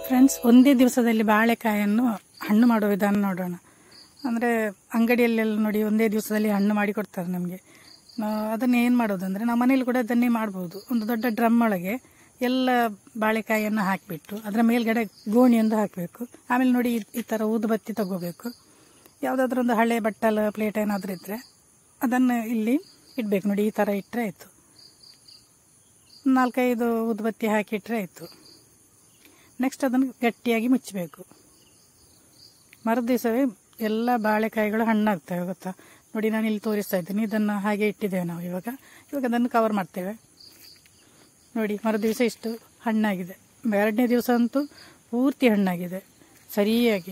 friends ಒಂದೇ ದಿವಸದಲ್ಲಿ ಬಾಳೆಕಾಯನ್ನು ಹಣ್ಣು ಮಾಡೋ ವಿಧಾನ ನೋಡೋಣ ಅಂದರೆ ಅಂಗಡಿಯಲ್ಲೆಲ್ಲ ನೋಡಿ ಒಂದೇ ದಿವಸದಲ್ಲಿ ಹಣ್ಣು ಮಾಡಿ ಕೊಡ್ತಾರೆ ನಮಗೆ ಅದನ್ನು ಏನು ಮಾಡೋದಂದರೆ ನಾವು ಮನೇಲಿ ಕೂಡ ಅದನ್ನೇ ಮಾಡ್ಬೋದು ಒಂದು ದೊಡ್ಡ ಡ್ರಮ್ ಒಳಗೆ ಎಲ್ಲ ಬಾಳೆಕಾಯಿಯನ್ನು ಹಾಕಿಬಿಟ್ಟು ಅದರ ಮೇಲ್ಗಡೆ ಗೋಣಿಯೊಂದು ಹಾಕಬೇಕು ಆಮೇಲೆ ನೋಡಿ ಈ- ಈ ಥರ ಊದುಬತ್ತಿ ತಗೋಬೇಕು ಯಾವುದಾದ್ರೂ ಒಂದು ಹಳೆ ಬಟ್ಟಲು ಪ್ಲೇಟ್ ಏನಾದರೂ ಇದ್ದರೆ ಅದನ್ನು ಇಲ್ಲಿ ಇಡಬೇಕು ನೋಡಿ ಈ ಥರ ಇಟ್ಟರೆ ಆಯಿತು ನಾಲ್ಕೈದು ಊದುಬತ್ತಿ ಹಾಕಿಟ್ರೆ ಆಯಿತು ನೆಕ್ಸ್ಟ್ ಅದನ್ನು ಗಟ್ಟಿಯಾಗಿ ಮುಚ್ಚಬೇಕು ಮರು ದಿವಸವೇ ಎಲ್ಲ ಬಾಳೆಕಾಯಿಗಳು ಹಣ್ಣಾಗ್ತವೆ ಗೊತ್ತಾ ನೋಡಿ ನಾನು ಇಲ್ಲಿ ತೋರಿಸ್ತಾ ಇದ್ದೀನಿ ಇದನ್ನು ಹಾಗೆ ಇಟ್ಟಿದ್ದೇವೆ ನಾವು ಇವಾಗ ಇವಾಗ ಅದನ್ನು ಕವರ್ ಮಾಡ್ತೇವೆ ನೋಡಿ ಮರು ದಿವಸ ಇಷ್ಟು ಹಣ್ಣಾಗಿದೆ ಎರಡನೇ ದಿವಸ ಅಂತೂ ಪೂರ್ತಿ ಹಣ್ಣಾಗಿದೆ ಸರಿಯಾಗಿ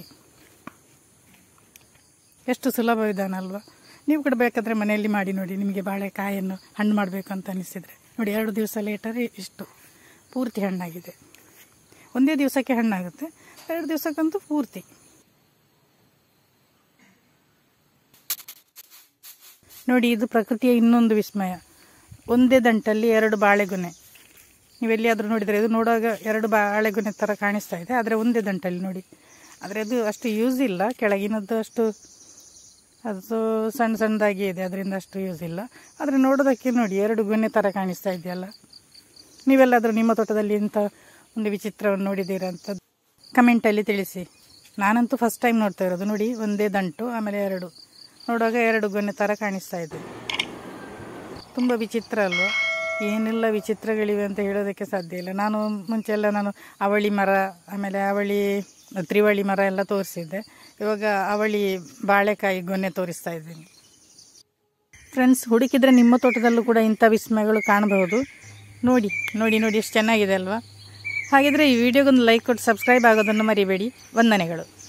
ಎಷ್ಟು ಸುಲಭ ವಿಧಾನ ಅಲ್ವಾ ನೀವು ಕೂಡ ಬೇಕಾದರೆ ಮನೆಯಲ್ಲಿ ಮಾಡಿ ನೋಡಿ ನಿಮಗೆ ಬಾಳೆಕಾಯನ್ನು ಹಣ್ಣು ಮಾಡಬೇಕು ಅಂತ ಅನಿಸಿದರೆ ನೋಡಿ ಎರಡು ದಿವಸ ಲೇಟರ್ ಇಷ್ಟು ಪೂರ್ತಿ ಹಣ್ಣಾಗಿದೆ ಒಂದೇ ದಿವಸಕ್ಕೆ ಹಣ್ಣಾಗುತ್ತೆ ಎರಡು ದಿವಸಕ್ಕಂತೂ ಪೂರ್ತಿ ನೋಡಿ ಇದು ಪ್ರಕೃತಿಯ ಇನ್ನೊಂದು ವಿಸ್ಮಯ ಒಂದೇ ದಂಟಲ್ಲಿ ಎರಡು ಬಾಳೆಗೊನೆ ನೀವೆಲ್ಲಿಯಾದರೂ ನೋಡಿದರೆ ಇದು ನೋಡುವಾಗ ಎರಡು ಬಾಳೆಗೊನೆ ಥರ ಕಾಣಿಸ್ತಾ ಇದೆ ಆದರೆ ಒಂದೇ ದಂಟಲ್ಲಿ ನೋಡಿ ಆದರೆ ಅದು ಅಷ್ಟು ಯೂಸ್ ಇಲ್ಲ ಕೆಳಗಿನದ್ದು ಅಷ್ಟು ಅದು ಸಣ್ಣ ಸಣ್ಣದಾಗಿ ಇದೆ ಅದರಿಂದ ಅಷ್ಟು ಯೂಸ್ ಇಲ್ಲ ಆದರೆ ನೋಡೋದಕ್ಕೆ ನೋಡಿ ಎರಡು ಗೊನೆ ಥರ ಕಾಣಿಸ್ತಾ ಇದೆಯಲ್ಲ ನೀವೆಲ್ಲಾದರೂ ನಿಮ್ಮ ತೋಟದಲ್ಲಿ ಇಂಥ ಒಂದು ವಿಚಿತ್ರವನ್ನು ನೋಡಿದ್ದೀರಾ ಅಂತ ಕಮೆಂಟಲ್ಲಿ ತಿಳಿಸಿ ನಾನಂತೂ ಫಸ್ಟ್ ಟೈಮ್ ನೋಡ್ತಾ ಇರೋದು ನೋಡಿ ಒಂದೇ ದಂಟು ಆಮೇಲೆ ಎರಡು ನೋಡುವಾಗ ಎರಡು ಗೊನೆ ಥರ ಕಾಣಿಸ್ತಾ ಇದೆ ತುಂಬ ವಿಚಿತ್ರ ಅಲ್ವಾ ಏನೆಲ್ಲ ವಿಚಿತ್ರಗಳಿವೆ ಅಂತ ಹೇಳೋದಕ್ಕೆ ಸಾಧ್ಯ ಇಲ್ಲ ನಾನು ಮುಂಚೆ ಎಲ್ಲ ನಾನು ಅವಳಿ ಮರ ಆಮೇಲೆ ಅವಳಿ ತ್ರಿವಳಿ ಮರ ಎಲ್ಲ ತೋರಿಸಿದ್ದೆ ಇವಾಗ ಅವಳಿ ಬಾಳೆಕಾಯಿ ಗೊನೆ ತೋರಿಸ್ತಾ ಇದ್ದೀನಿ ಫ್ರೆಂಡ್ಸ್ ಹುಡುಕಿದ್ರೆ ನಿಮ್ಮ ತೋಟದಲ್ಲೂ ಕೂಡ ಇಂಥ ವಿಸ್ಮಯಗಳು ಕಾಣಬಹುದು ನೋಡಿ ನೋಡಿ ನೋಡಿ ಎಷ್ಟು ಚೆನ್ನಾಗಿದೆ ಅಲ್ವಾ ಹಾಗಿದ್ರೆ ಈ ವಿಡಿಯೋಗೊಂದು ಲೈಕ್ ಕೊಟ್ಟು ಸಬ್ಸ್ಕ್ರೈಬ್ ಆಗೋದನ್ನು ಮರಿಬೇಡಿ ವಂದನೆಗಳು